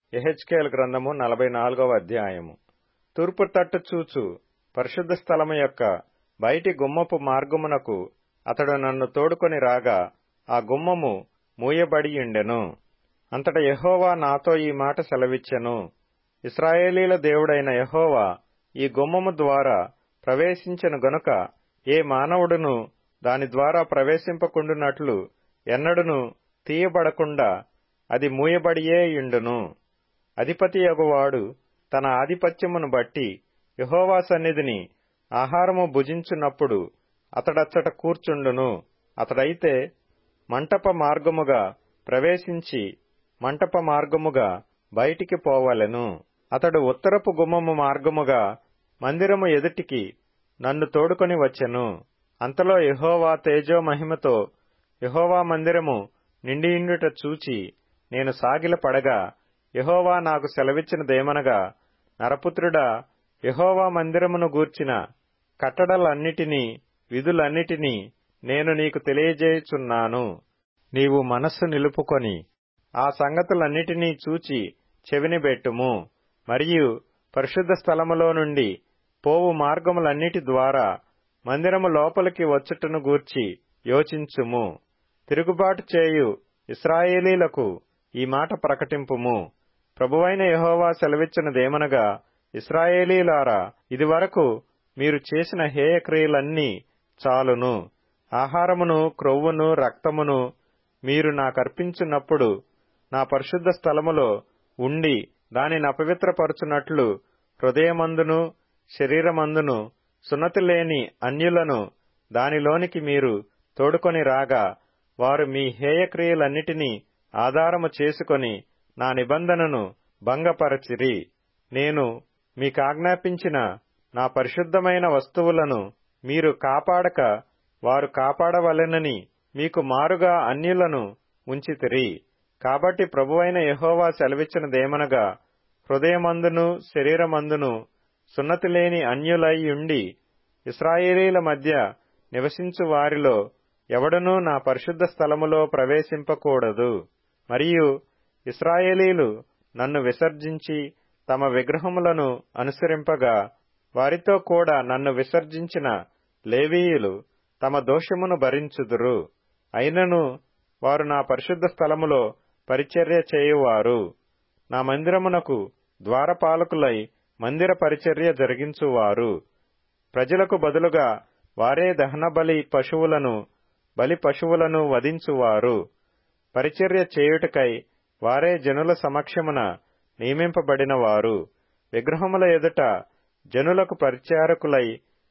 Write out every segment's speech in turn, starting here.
ఎహెచ్కేల్ గ్రంథము నలభై నాలుగవ అధ్యాయము తూర్పు తట్టు చూచు పరిశుద్ధ స్థలము యొక్క బయటి గుమ్మపు మార్గమునకు అతడు నన్ను తోడుకొని రాగా ఆ గుమ్మము మూయబడియుండెను అంతట యెహోవా నాతో ఈ మాట సెలవిచ్చెను ఇస్రాయేలీల దేవుడైన యెహోవా ఈ గుమ్మము ద్వారా ప్రవేశించెను గనుక ఏ మానవుడును దాని ద్వారా ప్రవేశింపకుండునట్లు ఎన్నడును తీయబడకుండా అది మూయబడియే యుండును అధిపతియగువాడు తన ఆధిపత్యమును బట్టి యెహోవా సన్నిధిని ఆహారము భుజించున్నప్పుడు అతడచ్చట కూర్చుండును అతడైతే మంటప మార్గముగా ప్రవేశించి మంటప మార్గముగా బయటికి పోవలెను అతడు ఉత్తరపు గుమ్మము మార్గముగా మందిరము ఎదుటికి నన్ను తోడుకొని వచ్చెను అంతలో యెహోవా తేజో మహిమతో యెహోవా మందిరము నిండియుండుట చూచి నేను సాగిల పడగా యెహోవా నాకు సెలవిచ్చినదేమనగా నరపుత్రుడా యెహోవా మందిరమును గూర్చిన కట్టడలన్నిటినీ విధులన్నిటినీ నేను నీకు తెలియజేయుచున్నాను నీవు మనస్సు నిలుపుకొని ఆ సంగతులన్నిటినీ చూచి చెవినిబెట్టుము మరియు పరిశుద్ధ స్థలములో నుండి పోవు మార్గములన్నిటి ద్వారా మందిరము లోపలికి వచ్చుటను గూర్చి యోచించుము తిరుగుబాటు చేయు ఇస్రాయేలీలకు ఈ మాట ప్రకటింపుము ప్రభువైన యహోవా సెలవిచ్చినదేమనగా ఇస్రాయేలీలారా ఇదివరకు మీరు చేసిన హేయక్రియలన్నీ చాలును ఆహారమును క్రొవ్వును రక్తమును మీరు నాకర్పించున్నప్పుడు నా పరిశుద్ధ స్థలములో ఉండి దానిని అపవిత్రపరచునట్లు హృదయమందును శరీరమందును సున్నతి లేని అన్యులను దానిలోనికి మీరు తోడుకొని రాగా వారు మీ హేయక్రియలన్నిటినీ ఆధారము చేసుకొని నా నిబంధనను భంగపరచిరి నేను మీకాజ్ఞాపించిన నా పరిశుద్ధమైన వస్తువులను మీరు కాపాడక వారు కాపాడవలెనని మీకు మారుగా అన్యులను ఉంచితిరి కాబట్టి ప్రభువైన యహోవా సెలవిచ్చినదేమనగా హృదయమందును శరీరమందును సున్నతి లేని అన్యులై ఉండి ఇస్రాయేలీల మధ్య నివసించు వారిలో ఎవడనూ నా పరిశుద్ధ స్థలములో ప్రవేశింపకూడదు మరియు ఇస్రాయేలీలు నన్ను విసర్జించి తమ విగ్రహములను అనుసరింపగా వారితో కూడా నన్ను విసర్జించిన లేవీయులు తమ దోషమును భరించుదురు అయినను వారు నా పరిశుద్ధ స్థలములో పరిచర్య చేయువారు నా మందిరమునకు ద్వారపాలకులై మందిర పరిచర్య జరిగించువారు ప్రజలకు బదులుగా వారే దహన బలి పశువులను బలి పశువులను వధించువారు పరిచర్య చేయుటకై వారే జనుల సమక్షమున నియమింపబడినవారు విగ్రహముల ఎదుట జనులకు పరిచారకులై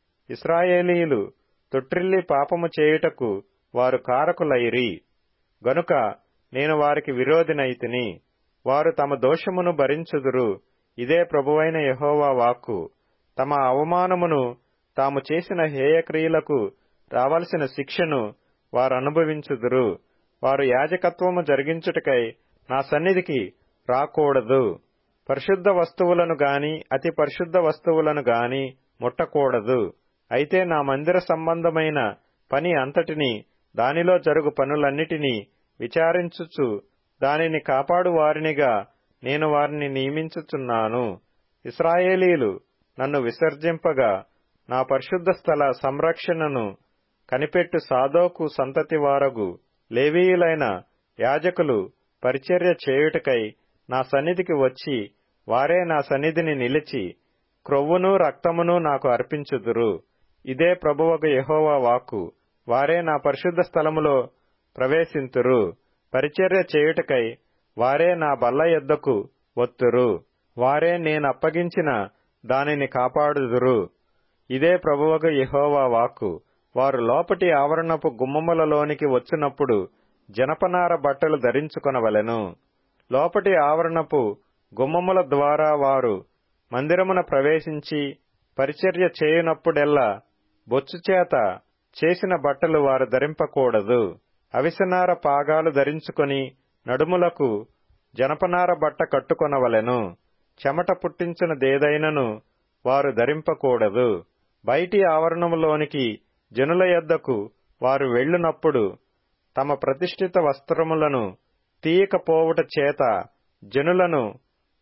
ఇస్రాయేలీలు తొట్టిల్లి పాపము చేయుటకు వారు కారకులైరి గనుక నేను వారికి విరోధినైతిని వారు తమ దోషమును భరించుదురు ఇదే ప్రభువైన యహోవా వాక్కు తమ అవమానమును తాము చేసిన హేయక్రియలకు రావలసిన శిక్షను వారు అనుభవించుదురు వారు యాజకత్వము జరిగించుటకై నా సన్నిధికి రాకూడదు పరిశుద్ధ వస్తువులను గాని అతి పరిశుద్ధ వస్తువులను గాని ముట్టకూడదు అయితే నా మందిర సంబంధమైన పని అంతటిని దానిలో జరుగు పనులన్నిటినీ విచారించుచు దానిని కాపాడు వారినిగా నేను వారిని నియమించుచున్నాను ఇస్రాయేలీలు నన్ను విసర్జింపగా నా పరిశుద్ధ స్థల సంరక్షణను కనిపెట్టు సాదోకు సంతతి వారగు లేవీయులైన యాజకులు పరిచర్య చేయుటకై నా సన్నిధికి వచ్చి వారే నా సన్నిధిని నిలిచి క్రొవ్వును రక్తమును నాకు అర్పించుదురు ఇదే ప్రభువకు యహోవా వాక్కు వారే నా పరిశుద్ధ స్థలములో ప్రవేశింతురు పరిచర్య చేయుటకై వారే నా బల్ల ఎద్దకు ఒత్తురు వారే నేనప్పగించిన దానిని కాపాడుదురు ఇదే ప్రభువకు యహోవా వాక్కు వారు లోపటి ఆవరణపు గుమ్మములలోనికి వచ్చినప్పుడు జనపనార బట్టలు ధరించుకొనవలెను లోపటి ఆవరణపు గుమ్మముల ద్వారా వారు మందిరమున ప్రవేశించి పరిచర్య చేయునప్పుడెల్లా బొచ్చుచేత చేసిన బట్టలు వారు ధరింపకూడదు అవిసనార పాగాలు ధరించుకొని నడుములకు జనపనార బట్ట కట్టుకొనవలెను చెమట పుట్టించినదేదైనను వారు ధరింపకూడదు బయటి ఆవరణములోనికి జనుల యొద్దకు వారు వెళ్ళునప్పుడు తమ ప్రతిష్ఠిత వస్త్రములను తీయకపోవుట చేత జనులను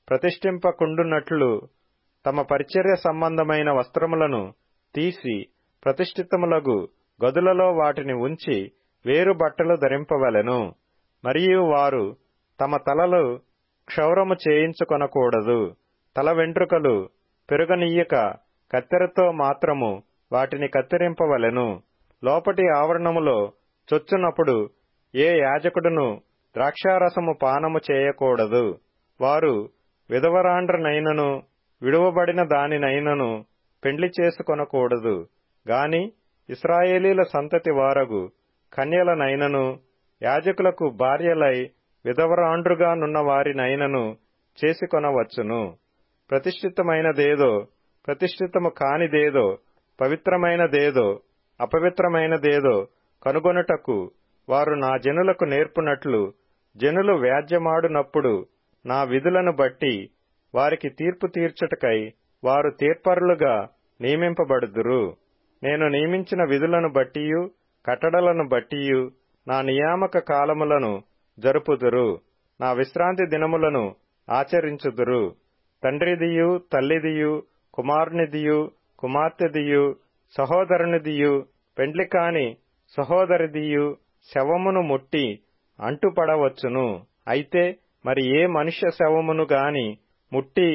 ప్రతిష్ఠింపకుండునట్లు తమ పరిచర్య సంబంధమైన వస్త్రములను తీసి ప్రతిష్ఠితములగు గదులలో వాటిని ఉంచి వేరు బట్టలు ధరింపవలెను మరియు వారు తమ తలలు క్షౌరము చేయించుకొనకూడదు తల వెంట్రుకలు పెరుగనీయక కత్తెరతో మాత్రము వాటిని కత్తిరింపవలెను లోపటి ఆవరణములో చొచ్చునప్పుడు ఏ యాజకుడును ద్రాక్షారసము పానము చేయకూడదు వారు విధవరాండ్రనైనను విడువబడిన దానినైనను పెండ్లి చేసుకొనకూడదు గాని ఇస్రాయేలీల సంతతి వారగు కన్యలనైనను యాజకులకు భార్యలై విధవరాండ్రుగా నున్న వారినైనను చేసుకొనవచ్చును ప్రతిష్ఠితమైనదేదో ప్రతిష్ఠితము కానిదేదో పవిత్రమైనదేదో అపవిత్రమైనదేదో కనుగొనుటకు వారు నా జనులకు నేర్పునట్లు జనులు వ్యాజ్యమాడునప్పుడు నా విధులను బట్టి వారికి తీర్పు తీర్చుటకై వారు తీర్పరులుగా నియమింపబడుదురు నేను నియమించిన విధులను బట్టియు కట్టడలను బట్టియు నా నియామక కాలములను జరుపుదురు నా విశ్రాంతి దినములను ఆచరించుదురు తండ్రిదియు తల్లిదియు కుమారునిదియు కుమార్తెదియు సహోదరునిదియు పెండ్లి కాని సహోదరిదియు శవమును ముట్టి అంటుపడవచ్చును అయితే మరి ఏ మనుష్య శవమును గాని ముట్టి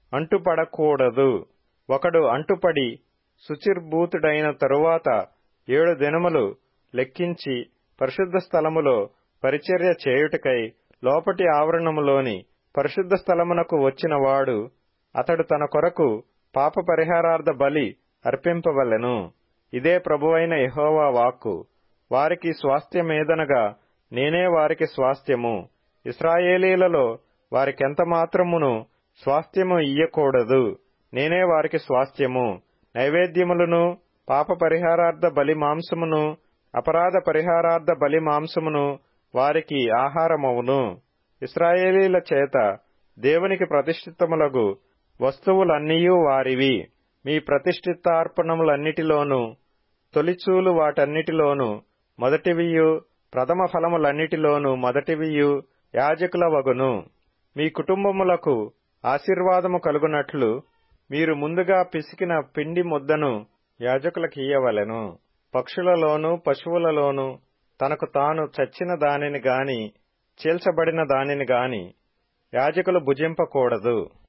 అంటుపడకూడదు ఒకడు అంటుపడి శుచిర్భూతుడైన తరువాత ఏడు దినములు లెక్కించి పరిశుద్ధ స్థలములో పరిచర్య చేయుటకై లోపటి ఆవరణములోని పరిశుద్ధ స్థలమునకు వచ్చినవాడు అతడు తన కొరకు పాప పరిహారార్థ బలి అర్పింపవలెను ఇదే ప్రభువైన యహోవా వాక్కు వారికి స్వాస్థ్యమేదనగా నేనే వారికి స్వాస్థ్యము ఇస్రాయేలీలలో వారికెంత మాత్రమును స్వాస్థ్యము ఇయ్యకూడదు నేనే వారికి స్వాస్థ్యము నైవేద్యములను పాప పరిహారార్థ బలి మాంసమును అపరాధ పరిహారార్థ బలి మాంసమును వారికి ఆహారమవును ఇస్రాయేలీల చేత దేవునికి ప్రతిష్ఠితములగు వస్తువులన్నీయూ వారివి మీ ప్రతిష్ఠితార్పణములన్నిటిలోనూ తొలిచూలు వాటన్నిటిలోనూ మొదటివియు ప్రథమ ఫలములన్నిటిలోనూ మొదటివియు యాజకుల వగును మీ కుటుంబములకు ఆశీర్వాదము కలుగునట్లు మీరు ముందుగా పిసికిన పిండి ముద్దను యాజకులకియ్యవలెను పక్షులలోను పశువులలోను తనకు తాను చచ్చిన దానిని గాని చీల్చబడిన దానిని గాని యాజకులు భుజింపకూడదు